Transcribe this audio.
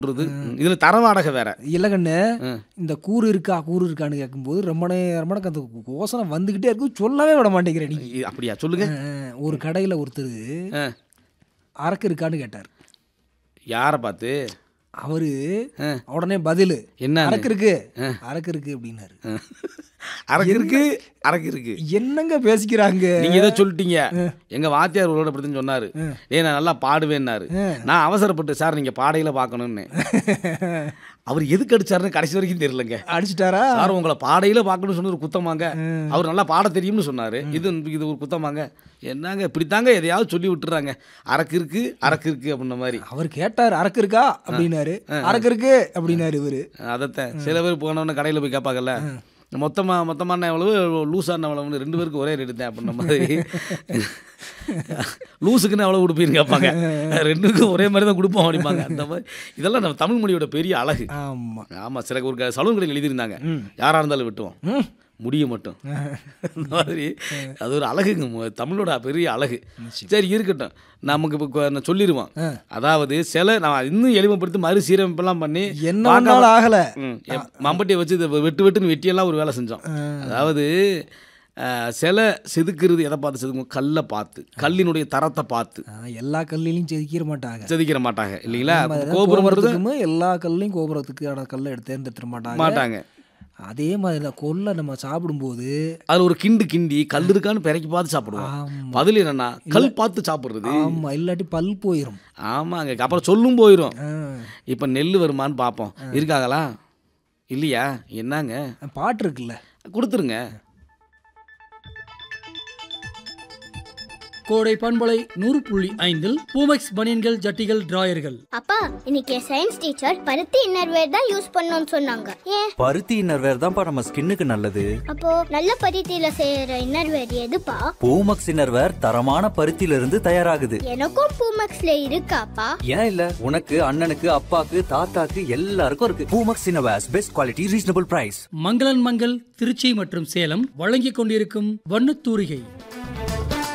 சொல்றது இதுல தர வாடகை வேற இல்ல கண்ணு ம். இந்த கூறு இருக்கா கூறு இருக்கான்னு கேட்கும்போது ரொம்ப நேரமான அந்த யோசனை வந்துகிட்டே இருக்கு சொல்லவே விட மாட்டேங்கிற நீ இ- அப்படியா சொல்லுங்க அஹ், ஒரு கடையில ஒருத்தர் ஆ. அரக்கு இருக்கான்னு கேட்டார் யாரை பார்த்து அவரு ஆ. உடனே பதில் என்ன அரக்கு இருக்கு அரக்கு இருக்கு அப்படின்னாரு அரக்கு இருக்கு அரக்கு இருக்கு என்னங்க பேசிக்கிறாங்க நீங்க ஏதோ சொல்லிட்டீங்க எங்க வாத்தியார் உங்களோட படுத்துன்னு சொன்னாரு ஏய் நான் நல்லா பாடுவேன்னாரு நான் அவசரப்பட்டு சார் நீங்க பாடையில பார்க்கணும்னு அவர் எதுக்கு அடிச்சாருன்னு கடைசி வரைக்கும் தெரியலங்க அடிச்சிட்டாரா சார் உங்களை பாடையில பார்க்கணும்னு சொன்னது ஒரு குத்தமாங்க அவர் நல்லா பாட தெரியும்னு சொன்னாரு இது இது ஒரு குத்தமாங்க என்னங்க இப்படித்தாங்க எதையாவது சொல்லி விட்டுறாங்க அரக்கு இருக்கு அரக்கு இருக்கு அப்படின்ன மாதிரி அவர் கேட்டார் அரக்கு இருக்கா அப்படின்னாரு அரக்கு இருக்கு அப்படின்னாரு இவரு அதைத்தான் சில பேர் போனவொடனே கடையில் போய் கேட்பாங்கல்ல மொத்தமாக மொத்தமான எவ்வளவு லூஸான எவ்வளவுன்னு ரெண்டு பேருக்கு ஒரே ரேட்டு தான் அப்படின்ன மாதிரி லூஸுக்குன்னு எவ்வளோ கொடுப்பீன்னு கேட்பாங்க ரெண்டுக்கும் ஒரே மாதிரி தான் கொடுப்போம் அப்படிம்பாங்க அந்த மாதிரி இதெல்லாம் நம்ம தமிழ் மொழியோட பெரிய அழகு ஆமா ஆமாம் சில ஒரு க- சலூன் கடையில் எழுதியிருந்தாங்க யாராக இருந்தாலும் வெட்டுவோம் ம். முடிய மட்டும் அந்த மாதிரி அது ஒரு அழகுங்க மு- தமிழோட பெரிய அழகு சரி இருக்கட்டும் நமக்கு இப்போ நான் சொல்லிடுவோம் அதாவது சில நான் இன்னும் எளிமைப்படுத்தி மறு சீரமைப்பெல்லாம் பண்ணி என்ன பார்க்காம- ஒன்றாலும் ஆகல ம், எப்- மம்பட்டியை வச்சு இதை வெட்டு வெட்டுன்னு வெட்டியெல்லாம் ஒரு வேலை செஞ்சோம் அதாவது அஹ், சிலை செதுக்கிறது எதை பார்த்து செதுக்கும் கல்லை பார்த்து கல்லினுடைய தரத்தை பார்த்து ஆ, எல்லா கல்லிலையும் செதுக்கிற மாட்டாங்க செதுக்கிற மாட்டாங்க இல்லைங்களா நம்ம அதான் கோபுரம் கோபுரத்துக்குமே எல்லா கல்லையும் கோபுரத்துக்கு கல்லை எடுத்து தேர்ந்தெடுத்துட மாட்டாங்க மாட்டாங்க அதே மாதிரி தான் கொல்லை நம்ம சாப்பிடும்போது அதுல ஒரு கிண்டு கிண்டி கல் இருக்கான்னு பிறக்கி பார்த்து சாப்பிடுவோம் ஆமா. பதில் என்னன்னா கல் பார்த்து சாப்பிடுறது ஆமா இல்லாட்டி பல் போயிடும் ஆமாங்க அப்புறம் சொல்லும் போயிடும் ஆ. இப்போ நெல் வருமான்னு பார்ப்போம் இருக்காங்களா இல்லையா என்னங்க பாட்டு இருக்குல்ல கொடுத்துருங்க கோடை பண்பலை நூறு புள்ளி ஐந்தில் பூமெக்ஸ் பனியன்கள் ஜட்டிகள் டிராயர்கள் அப்பா இன்னைக்கு சயின்ஸ் டீச்சர் பருத்தி இன்னர்வேர் தான் யூஸ் பண்ணணும்னு சொன்னாங்க ஏன் பருத்தி இன்னர்வேர் தான்ப்பா நம்ம ஸ்கின்னுக்கு நல்லது அப்போ நல்ல பருத்தியில செய்யற இன்னர்வேர் எதுப்பா பூமக்ஸ் இன்னர்வேர் தரமான பருத்தியில இருந்து தயாராகுது எனக்கும் பூமெக்ஸ்ல இருக்காப்பா ஏன் இல்ல உனக்கு அண்ணனுக்கு அப்பாக்கு தாத்தாக்கு எல்லாருக்கும் இருக்கு Poomex innerwears best quality reasonable price மங்களன் மங்கள் திருச்சி மற்றும் சேலம் வழங்கிக் கொண்டிருக்கும் வண்ணத்தூரிகை